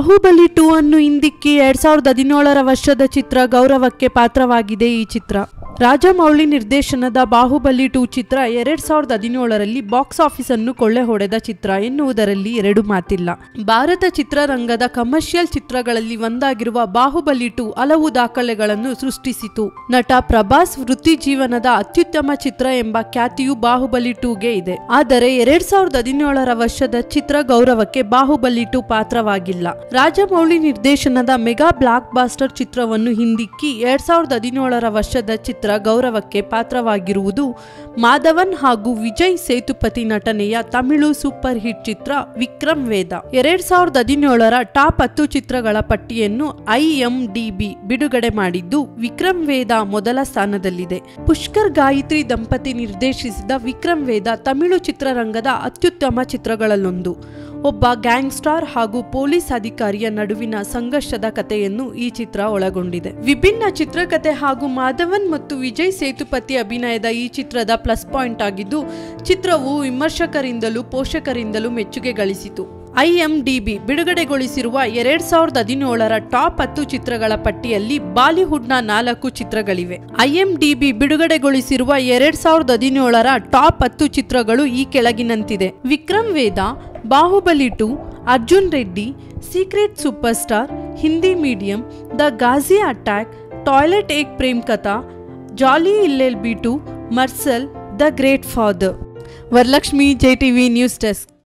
Bahubali two ಅನ್ನು ಹಿಂದಿಕ್ಕಿ ಎರಡ್ ಸಾವಿರದ ಹದಿನೇಳರ ವರ್ಷದ ಚಿತ್ರ ಗೌರವಕ್ಕೆ ಪಾತ್ರವಾಗಿದೆ ಈ ಚಿತ್ರ ರಾಜಮೌಳಿ ನಿರ್ದೇಶನದ ಬಾಹುಬಲಿ ಟೂ ಚಿತ್ರ ಎರಡ್ ಸಾವಿರದ ಹದಿನೇಳರಲ್ಲಿ ಬಾಕ್ಸ್ ಆಫೀಸ್ ಅನ್ನು ಕೊಳ್ಳೆ ಹೊಡೆದ ಚಿತ್ರ ಎನ್ನುವುದರಲ್ಲಿ ಎರಡು ಮಾತಿಲ್ಲ ಭಾರತ ಚಿತ್ರರಂಗದ ಕಮರ್ಷಿಯಲ್ ಚಿತ್ರಗಳಲ್ಲಿ ಒಂದಾಗಿರುವ ಬಾಹುಬಲಿ ಟೂ ಹಲವು ದಾಖಲೆಗಳನ್ನು ಸೃಷ್ಟಿಸಿತು ನಟ ಪ್ರಭಾಸ್ ವೃತ್ತಿ ಜೀವನದ ಅತ್ಯುತ್ತಮ ಚಿತ್ರ ಎಂಬ ಖ್ಯಾತಿಯು ಬಾಹುಬಲಿ ಟೂಗೆ ಇದೆ ಆದರೆ ಎರಡ್ ಸಾವಿರದ ಹದಿನೇಳರ ವರ್ಷದ ಚಿತ್ರ ಗೌರವಕ್ಕೆ ಬಾಹುಬಲಿ ಟೂ ಪಾತ್ರವಾಗಿಲ್ಲ ರಾಜಮೌಳಿ ನಿರ್ದೇಶನದ ಮೆಗಾ ಬ್ಲಾಕ್ ಬಾಸ್ಟರ್ ಚಿತ್ರವನ್ನು ಹಿಂದಿಕ್ಕಿ ಎರಡ್ ಸಾವಿರದ ಹದಿನೇಳರ ವರ್ಷದ ಚಿತ್ರ ಗೌರವಕ್ಕೆ ಪಾತ್ರವಾಗಿರುವುದು ಮಾಧವನ್ ಹಾಗೂ ವಿಜಯ್ ಸೇತುಪತಿ ನಟನೆಯ ತಮಿಳು ಸೂಪರ್ ಹಿಟ್ ಚಿತ್ರ ವಿಕ್ರಮ್ ವೇದ ಎರಡ್ ಸಾವಿರದ ಹದಿನೇಳರ ಟಾಪ್ ಹತ್ತು ಚಿತ್ರಗಳ ಪಟ್ಟಿಯನ್ನು ಐಎಂಡಿಬಿ ಬಿಡುಗಡೆ ಮಾಡಿದ್ದು ವಿಕ್ರಮ್ ವೇದ ಮೊದಲ ಸ್ಥಾನದಲ್ಲಿದೆ ಪುಷ್ಕರ್ ಗಾಯತ್ರಿ ದಂಪತಿ ನಿರ್ದೇಶಿಸಿದ ವಿಕ್ರಮ್ ವೇದ ತಮಿಳು ಚಿತ್ರರಂಗದ ಅತ್ಯುತ್ತಮ ಚಿತ್ರಗಳಲ್ಲೊಂದು ಒಬ್ಬ ಗ್ಯಾಂಗ್ಸ್ಟಾರ್ ಹಾಗೂ ಪೊಲೀಸ್ ಅಧಿಕಾರಿಯ ನಡುವಿನ ಸಂಘರ್ಷದ ಕಥೆಯನ್ನು ಈ ಚಿತ್ರ ಒಳಗೊಂಡಿದೆ ವಿಭಿನ್ನ ಚಿತ್ರಕಥೆ ಹಾಗೂ ಮಾಧವನ್ ಮತ್ತು ವಿಜಯ್ ಸೇತುಪತಿ ಅಭಿನಯದ ಈ ಚಿತ್ರದ ಪ್ಲಸ್ ಪಾಯಿಂಟ್ ಆಗಿದ್ದು ಚಿತ್ರವು ವಿಮರ್ಶಕರಿಂದಲೂ ಪೋಷಕರಿಂದಲೂ ಮೆಚ್ಚುಗೆ ಗಳಿಸಿತು ಐಎಂಡಿಬಿ ಬಿಡುಗಡೆಗೊಳಿಸಿರುವ ಎರಡ್ ಸಾವಿರದ ಹದಿನೇಳರ ಟಾಪ್ ಹತ್ತು ಚಿತ್ರಗಳ ಪಟ್ಟಿಯಲ್ಲಿ ಬಾಲಿವುಡ್ನ ನಾಲ್ಕು ಚಿತ್ರಗಳಿವೆ ಐಎಂಡಿಬಿ ಬಿಡುಗಡೆಗೊಳಿಸಿರುವ ಎರಡ್ ಸಾವಿರದ ಹದಿನೇಳರ ಟಾಪ್ ಹತ್ತು ಚಿತ್ರಗಳು ಈ ಕೆಳಗಿನಂತಿದೆ Vikram Vedha Baahubali two Arjun Reddy secret super star Hindi medium the Ghazi attack toilet Ek Prem Katha jolly LLB two Mersal the great father Varalakshmi J TV news desk